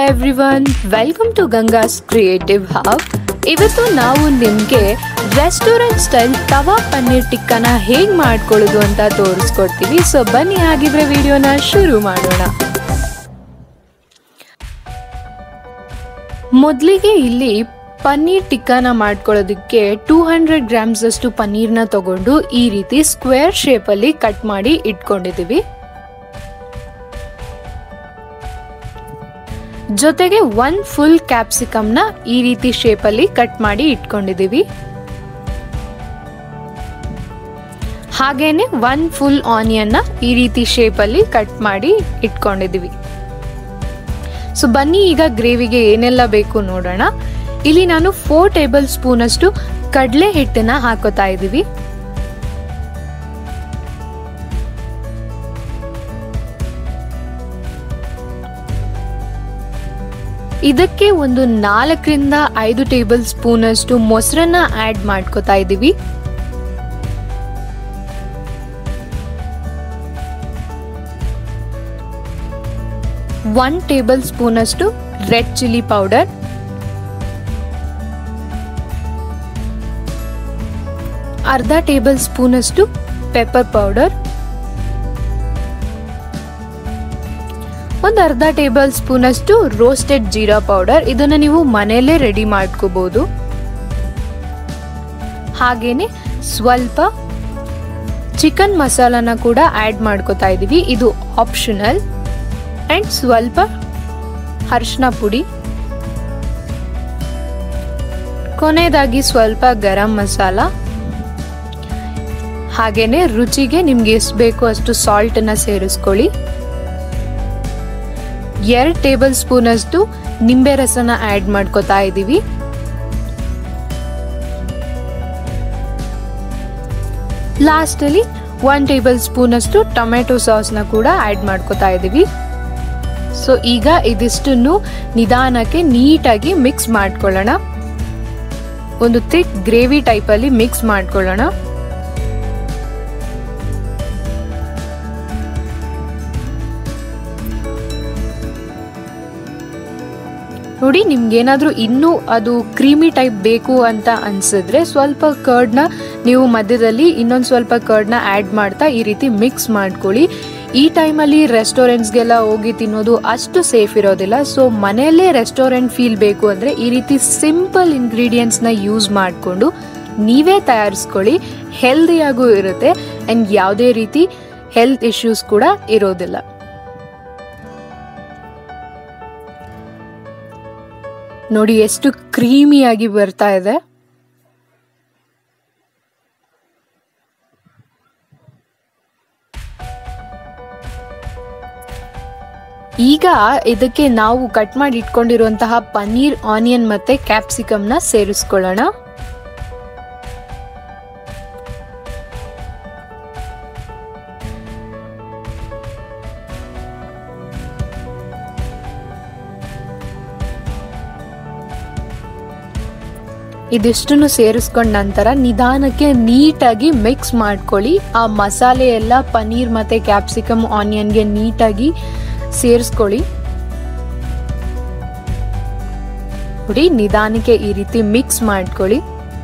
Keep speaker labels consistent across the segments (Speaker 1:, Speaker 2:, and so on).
Speaker 1: everyone welcome to Ganga's creative hub ಇವತ್ತು ನಾವು ನಿಮಗೆ ರೆಸ್ಟೋರೆಂಟ್ ಸ್ಟೈಲ್ ತವಾ ಪನ್ನೀರ್ ಟಿಕ್ಕನ ಹೇಗೆ ಮಾಡ್ಕೊಳ್ಳೋದು ಅಂತ ತೋರಿಸ್ಕೊಡ್ತೀವಿ ಸೊ ಬನ್ನಿ ಹಾಗಿದ್ರೆ ವಿಡಿಯೋನ ಶುರು ಮಾಡೋಣ ಮೊದಲಿಗೆ ಇಲ್ಲಿ ಪನ್ನೀರ್ ಟಿಕ್ಕಾನ ಮಾಡ್ಕೊಳ್ಳೋದಕ್ಕೆ ಟೂ ಹಂಡ್ರೆಡ್ ಗ್ರಾಮ್ಸ್ ಅಷ್ಟು ಪನ್ನೀರ್ನ ತಗೊಂಡು ಈ ರೀತಿ ಸ್ಕ್ವೇರ್ ಶೇಪಲ್ಲಿ ಕಟ್ ಮಾಡಿ ಇಟ್ಕೊಂಡಿದ್ದೀವಿ ಜೊತೆಗೆ ಒನ್ ಫುಲ್ ಕ್ಯಾಪ್ಸಿಕಮ್ನ ಈ ರೀತಿ ಶೇಪಲ್ಲಿ ಕಟ್ ಮಾಡಿ ಇಟ್ಕೊಂಡಿದ್ದೀವಿ ಹಾಗೇನೆ ಒನ್ ಫುಲ್ ಆನಿಯನ್ನ ಈ ರೀತಿ ಶೇಪಲ್ಲಿ ಕಟ್ ಮಾಡಿ ಇಟ್ಕೊಂಡಿದ್ದೀವಿ ಸೊ ಬನ್ನಿ ಈಗ ಗ್ರೇವಿಗೆ ಏನೆಲ್ಲ ಬೇಕು ನೋಡೋಣ ಇಲ್ಲಿ ನಾನು ಫೋರ್ ಟೇಬಲ್ ಸ್ಪೂನ್ ಅಷ್ಟು ಕಡಲೆ ಹಿಟ್ಟನ್ನ ಹಾಕೋತಾ ಇದ್ದೀವಿ ಇದಕ್ಕೆ ಒಂದು ನಾಲ್ಕರಿಂದ ಐದು ಟೇಬಲ್ ಸ್ಪೂನ್ ಅಷ್ಟು ಮೊಸರನ್ನ ಆಡ್ ಮಾಡ್ಕೋತಾ ಇದ್ದೀವಿ ಒನ್ ಟೇಬಲ್ ಸ್ಪೂನ್ ಅಷ್ಟು ರೆಡ್ ಚಿಲ್ಲಿ ಪೌಡರ್ ಅರ್ಧ ಟೇಬಲ್ ಸ್ಪೂನ್ ಅಷ್ಟು ಪೆಪ್ಪರ್ ಪೌಡರ್ ಒಂದು ಅರ್ಧ ಟೇಬಲ್ ಸ್ಪೂನ್ ಅಷ್ಟು ರೋಸ್ಟೆಡ್ ಜೀರಾ ಪೌಡರ್ ಇದನ್ನ ನೀವು ಮನೆಯಲ್ಲೇ ರೆಡಿ ಮಾಡ್ಕೋಬಹುದು ಹಾಗೇನೆ ಸ್ವಲ್ಪ ಚಿಕನ್ ಮಸಾಲಾನ ಕೂಡ ಆಡ್ ಮಾಡ್ಕೋತಾ ಇದೀವಿ ಇದು ಆಪ್ಷನಲ್ ಅಂಡ್ ಸ್ವಲ್ಪ ಅರಿಶಿನ ಪುಡಿ ಕೊನೆಯದಾಗಿ ಸ್ವಲ್ಪ ಗರಂ ಮಸಾಲ ಹಾಗೇನೆ ರುಚಿಗೆ ನಿಮ್ಗೆ ಎಷ್ಟು ಬೇಕು ಅಷ್ಟು ಸಾಲ್ಟ್ ಅನ್ನ ಸೇರಿಸ್ಕೊಳ್ಳಿ ಎರಡು ಟೇಬಲ್ ಸ್ಪೂನ್ ಅಷ್ಟು ನಿಂಬೆ ರಸನ ಆಡ್ ಮಾಡ್ಕೋತಾ ಇದ್ದೀವಿ ಲಾಸ್ಟ್ ಅಲ್ಲಿ ಒನ್ ಟೇಬಲ್ ಸ್ಪೂನ್ ಅಷ್ಟು ಟೊಮೆಟೊ ಸಾಸ್ನ ಕೂಡ ಆಡ್ ಮಾಡ್ಕೋತಾ ಇದ್ದೀವಿ ಸೊ ಈಗ ಇದಿಷ್ಟನ್ನು ನಿಧಾನಕ್ಕೆ ನೀಟಾಗಿ ಮಿಕ್ಸ್ ಮಾಡ್ಕೊಳ್ಳೋಣ ಒಂದು ಥಿಕ್ ಗ್ರೇವಿ ಟೈಪಲ್ಲಿ ಮಿಕ್ಸ್ ಮಾಡ್ಕೊಳ್ಳೋಣ ನೋಡಿ ನಿಮ್ಗೇನಾದ್ರೂ ಇನ್ನೂ ಅದು ಕ್ರೀಮಿ ಟೈಪ್ ಬೇಕು ಅಂತ ಅನ್ಸಿದ್ರೆ ಸ್ವಲ್ಪ ಕರ್ಡ್ನ ನೀವು ಮಧ್ಯದಲ್ಲಿ ಇನ್ನೊಂದು ಸ್ವಲ್ಪ ಕರ್ಡ್ನ ಆ್ಯಡ್ ಮಾಡ್ತಾ ಈ ರೀತಿ ಮಿಕ್ಸ್ ಮಾಡ್ಕೊಳ್ಳಿ ಈ ಟೈಮಲ್ಲಿ ರೆಸ್ಟೋರೆಂಟ್ಸ್ಗೆಲ್ಲ ಹೋಗಿ ತಿನ್ನೋದು ಅಷ್ಟು ಸೇಫ್ ಇರೋದಿಲ್ಲ ಸೊ ಮನೆಯಲ್ಲೇ ರೆಸ್ಟೋರೆಂಟ್ ಫೀಲ್ ಬೇಕು ಅಂದರೆ ಈ ರೀತಿ ಸಿಂಪಲ್ ಇಂಗ್ರೀಡಿಯೆಂಟ್ಸ್ನ ಯೂಸ್ ಮಾಡಿಕೊಂಡು ನೀವೇ ತಯಾರಿಸ್ಕೊಳ್ಳಿ ಹೆಲ್ದಿಯಾಗೂ ಇರುತ್ತೆ ಆ್ಯಂಡ್ ಯಾವುದೇ ರೀತಿ ಹೆಲ್ತ್ ಇಶ್ಯೂಸ್ ಕೂಡ ಇರೋದಿಲ್ಲ ನೋಡಿ ಎಷ್ಟು ಕ್ರೀಮಿಯಾಗಿ ಬರ್ತಾ ಇದೆ ಈಗ ಇದಕ್ಕೆ ನಾವು ಕಟ್ ಮಾಡಿ ಇಟ್ಕೊಂಡಿರುವಂತಹ ಪನ್ನೀರ್ ಆನಿಯನ್ ಮತ್ತೆ ಕ್ಯಾಪ್ಸಿಕಮ್ನ ಸೇರಿಸ್ಕೊಳ್ಳೋಣ ಇದಿಷ್ಟನ್ನು ಸೇರಿಸ್ಕೊಂಡ ನಂತರ ನಿಧಾನಕ್ಕೆ ನೀಟಾಗಿ ಮಿಕ್ಸ್ ಮಾಡ್ಕೊಳ್ಳಿ ಆ ಮಸಾಲೆ ಎಲ್ಲ ಪನ್ನೀರ್ ಮತ್ತೆ ಕ್ಯಾಪ್ಸಿಕಮ್ ಆನಿಯನ್ಗೆ ನೀಟಾಗಿ ಸೇರಿಸ್ಕೊಳ್ಳಿ ನೋಡಿ ನಿಧಾನಕ್ಕೆ ಈ ರೀತಿ ಮಿಕ್ಸ್ ಮಾಡ್ಕೊಳ್ಳಿ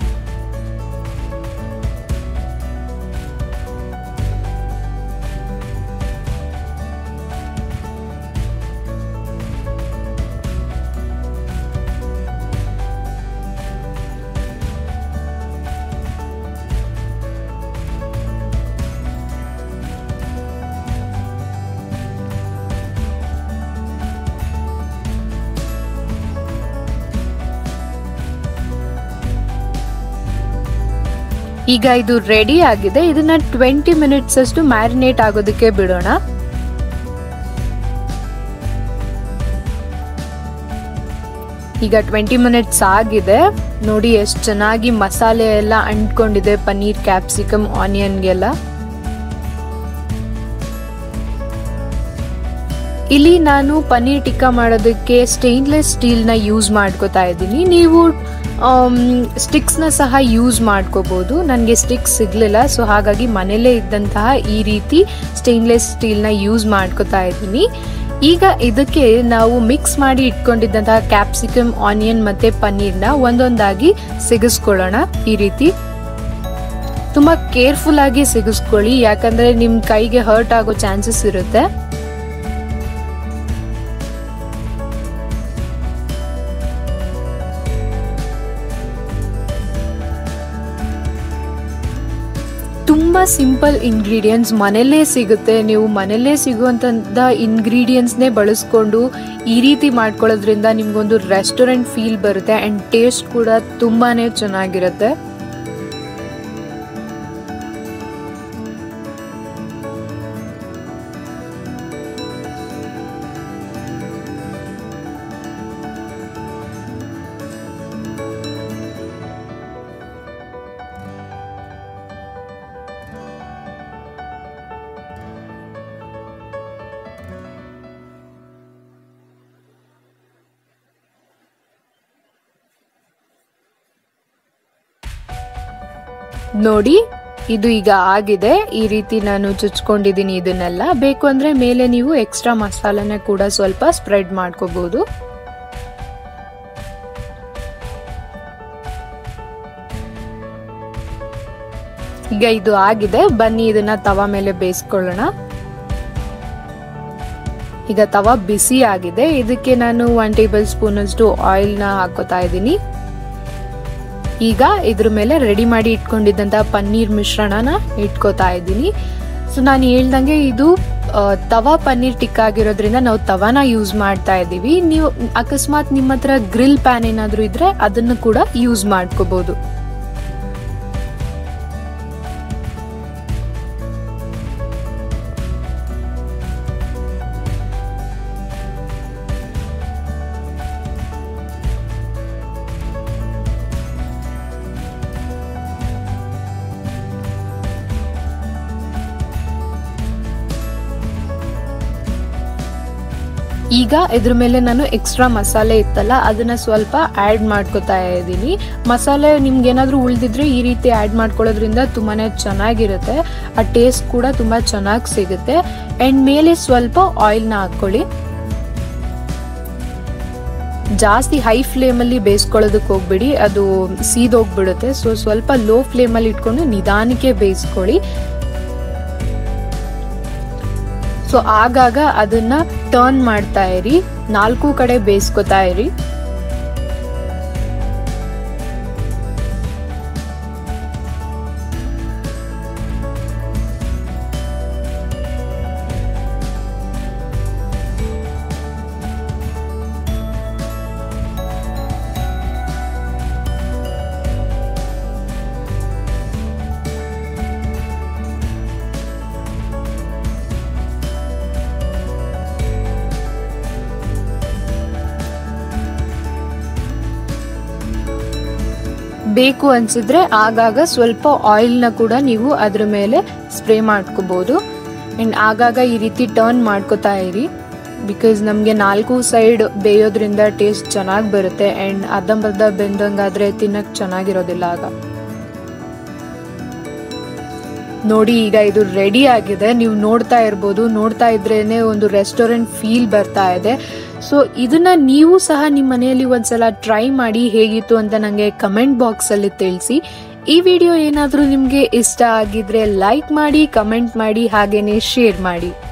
Speaker 1: ಈಗ ಇದು ರೆಡಿ ಆಗಿದೆ ಇದನ್ನ ಟ್ವೆಂಟಿ ಮಿನಿಟ್ಸ್ ಅಷ್ಟು ಮ್ಯಾರಿನೇಟ್ ಆಗೋದಕ್ಕೆ ಬಿಡೋಣ ಈಗ ಟ್ವೆಂಟಿ ಮಿನಿಟ್ಸ್ ಆಗಿದೆ ನೋಡಿ ಎಷ್ಟು ಚೆನ್ನಾಗಿ ಮಸಾಲೆ ಎಲ್ಲ ಅಂಟ್ಕೊಂಡಿದೆ ಪನ್ನೀರ್ ಕ್ಯಾಪ್ಸಿಕಮ್ ಆನಿಯನ್ಗೆಲ್ಲ ಇಲ್ಲಿ ನಾನು ಪನ್ನೀರ್ ಟಿಕ್ಕಾ ಮಾಡೋದಕ್ಕೆ ಸ್ಟೇನ್ಲೆಸ್ ಸ್ಟೀಲ್ನ ಯೂಸ್ ಮಾಡ್ಕೋತಾ ಇದ್ದೀನಿ ನೀವು ಸ್ಟಿಕ್ಸ್ನ ಸಹ ಯೂಸ್ ಮಾಡ್ಕೋಬೋದು ನನಗೆ ಸ್ಟಿಕ್ಸ್ ಸಿಗಲಿಲ್ಲ ಸೊ ಹಾಗಾಗಿ ಮನೆಯಲ್ಲೇ ಇದ್ದಂತಹ ಈ ರೀತಿ ಸ್ಟೇನ್ಲೆಸ್ ಸ್ಟೀಲ್ನ ಯೂಸ್ ಮಾಡ್ಕೋತಾ ಇದ್ದೀನಿ ಈಗ ಇದಕ್ಕೆ ನಾವು ಮಿಕ್ಸ್ ಮಾಡಿ ಇಟ್ಕೊಂಡಿದ್ದಂತಹ ಕ್ಯಾಪ್ಸಿಕಮ್ ಆನಿಯನ್ ಮತ್ತೆ ಪನ್ನೀರ್ನ ಒಂದೊಂದಾಗಿ ಸಿಗಿಸ್ಕೊಳ್ಳೋಣ ಈ ರೀತಿ ತುಂಬಾ ಕೇರ್ಫುಲ್ ಆಗಿ ಸಿಗಿಸ್ಕೊಳ್ಳಿ ಯಾಕಂದ್ರೆ ನಿಮ್ ಕೈಗೆ ಹರ್ಟ್ ಆಗೋ ಚಾನ್ಸಸ್ ಇರುತ್ತೆ ತುಂಬಾ ಸಿಂಪಲ್ ಇಂಗ್ರೀಡಿಯೆಂಟ್ಸ್ ಮನೆಯಲ್ಲೇ ಸಿಗುತ್ತೆ ನೀವು ಮನೆಯಲ್ಲೇ ಸಿಗುವಂತ ಇಂಗ್ರೀಡಿಯೆಂಟ್ಸ್ನೇ ಬಳಸ್ಕೊಂಡು ಈ ರೀತಿ ಮಾಡ್ಕೊಳ್ಳೋದ್ರಿಂದ ನಿಮ್ಗೊಂದು ರೆಸ್ಟೋರೆಂಟ್ ಫೀಲ್ ಬರುತ್ತೆ ಅಂಡ್ ಟೇಸ್ಟ್ ಕೂಡ ತುಂಬಾನೇ ಚೆನ್ನಾಗಿರುತ್ತೆ ನೋಡಿ ಇದು ಈಗ ಆಗಿದೆ ಈ ರೀತಿ ನಾನು ಚುಚ್ಕೊಂಡಿದ್ದೀನಿ ಇದನ್ನೆಲ್ಲ ಬೇಕು ಅಂದ್ರೆ ಮೇಲೆ ನೀವು ಎಕ್ಸ್ಟ್ರಾ ಮಸಾಲೆನ ಕೂಡ ಸ್ವಲ್ಪ ಸ್ಪ್ರೆಡ್ ಮಾಡ್ಕೋಬಹುದು ಈಗ ಇದು ಆಗಿದೆ ಬನ್ನಿ ಇದನ್ನ ತವ ಮೇಲೆ ಬೇಯಿಸ್ಕೊಳ್ಳೋಣ ಈಗ ತವ ಬಿಸಿ ಆಗಿದೆ ಇದಕ್ಕೆ ನಾನು ಒನ್ ಟೇಬಲ್ ಸ್ಪೂನ್ ಅಷ್ಟು ಆಯಿಲ್ನ ಹಾಕೋತಾ ಇದ್ದೀನಿ ಈಗ ಇದ್ರ ಮೇಲೆ ರೆಡಿ ಮಾಡಿ ಇಟ್ಕೊಂಡಿದ್ದಂತ ಪನ್ನೀರ್ ಮಿಶ್ರಣನ ಇಟ್ಕೋತಾ ಇದ್ದೀನಿ ಸೊ ನಾನು ಹೇಳ್ದಂಗೆ ಇದು ತವಾ ಪನ್ನೀರ್ ಟಿಕ್ ಆಗಿರೋದ್ರಿಂದ ನಾವು ತವಾನ ಯೂಸ್ ಮಾಡ್ತಾ ಇದ್ದೀವಿ ನೀವು ಅಕಸ್ಮಾತ್ ನಿಮ್ಮ ಹತ್ರ ಗ್ರಿಲ್ ಪ್ಯಾನ್ ಏನಾದರೂ ಇದ್ರೆ ಅದನ್ನು ಕೂಡ ಯೂಸ್ ಮಾಡ್ಕೋಬಹುದು ಈಗ ಇದ್ರ ಮೇಲೆ ನಾನು ಎಕ್ಸ್ಟ್ರಾ ಮಸಾಲೆ ಇತ್ತಲ್ಲ ಅದನ್ನ ಸ್ವಲ್ಪ ಆ್ಯಡ್ ಮಾಡ್ಕೋತಾ ಇದ್ದೀನಿ ಮಸಾಲೆ ನಿಮ್ಗೆ ಏನಾದರೂ ಉಳಿದಿದ್ರೆ ಈ ರೀತಿ ಆ್ಯಡ್ ಮಾಡ್ಕೊಳ್ಳೋದ್ರಿಂದ ತುಂಬಾನೇ ಚೆನ್ನಾಗಿರುತ್ತೆ ಆ ಟೇಸ್ಟ್ ಕೂಡ ತುಂಬ ಚೆನ್ನಾಗಿ ಸಿಗುತ್ತೆ ಆ್ಯಂಡ್ ಮೇಲೆ ಸ್ವಲ್ಪ ಆಯಿಲ್ನ ಹಾಕ್ಕೊಳ್ಳಿ ಜಾಸ್ತಿ ಹೈ ಫ್ಲೇಮಲ್ಲಿ ಬೇಯಿಸ್ಕೊಳ್ಳೋದಕ್ಕೆ ಹೋಗ್ಬಿಡಿ ಅದು ಸೀದೋಗ್ಬಿಡುತ್ತೆ ಸೊ ಸ್ವಲ್ಪ ಲೋ ಫ್ಲೇಮಲ್ಲಿ ಇಟ್ಕೊಂಡು ನಿಧಾನಕ್ಕೆ ಬೇಯಿಸ್ಕೊಳ್ಳಿ ಸೊ ಆಗಾಗ ಅದನ್ನ ಟರ್ನ್ ಮಾಡ್ತಾ ಇರಿ ನಾಲ್ಕು ಕಡೆ ಬೇಯಿಸ್ಕೊತಾ ಇರಿ ಬೇಕು ಅನ್ಸಿದ್ರೆ ಆಗಾಗ ಸ್ವಲ್ಪ ಆಯಿಲ್ನ ಕೂಡ ನೀವು ಅದ್ರ ಮೇಲೆ ಸ್ಪ್ರೇ ಮಾಡ್ಕೋಬಹುದು ಆ್ಯಂಡ್ ಆಗಾಗ ಈ ರೀತಿ ಟರ್ನ್ ಮಾಡ್ಕೋತಾ ಇರಿ ಬಿಕಾಸ್ ನಮಗೆ ನಾಲ್ಕು ಸೈಡ್ ಬೇಯೋದ್ರಿಂದ ಟೇಸ್ಟ್ ಚೆನ್ನಾಗಿ ಬರುತ್ತೆ ಆ್ಯಂಡ್ ಅರ್ಧಂಬರ್ಧ ಬೆಂದಂಗಾದ್ರೆ ತಿನ್ನಕ್ಕೆ ಚೆನ್ನಾಗಿರೋದಿಲ್ಲ ಆಗ ನೋಡಿ ಈಗ ಇದು ರೆಡಿ ಆಗಿದೆ ನೀವು ನೋಡ್ತಾ ಇರ್ಬೋದು ನೋಡ್ತಾ ಇದ್ರೇನೆ ಒಂದು ರೆಸ್ಟೋರೆಂಟ್ ಫೀಲ್ ಬರ್ತಾ ಇದೆ ಸೊ ಇದನ್ನ ನೀವು ಸಹ ನಿಮ್ಮ ಮನೆಯಲ್ಲಿ ಒಂದ್ಸಲ ಟ್ರೈ ಮಾಡಿ ಹೇಗಿತ್ತು ಅಂತ ನನಗೆ ಕಮೆಂಟ್ ಬಾಕ್ಸ್ ಅಲ್ಲಿ ತಿಳಿಸಿ ಈ ವಿಡಿಯೋ ಏನಾದರೂ ನಿಮಗೆ ಇಷ್ಟ ಆಗಿದ್ರೆ ಲೈಕ್ ಮಾಡಿ ಕಮೆಂಟ್ ಮಾಡಿ ಹಾಗೇನೆ ಶೇರ್ ಮಾಡಿ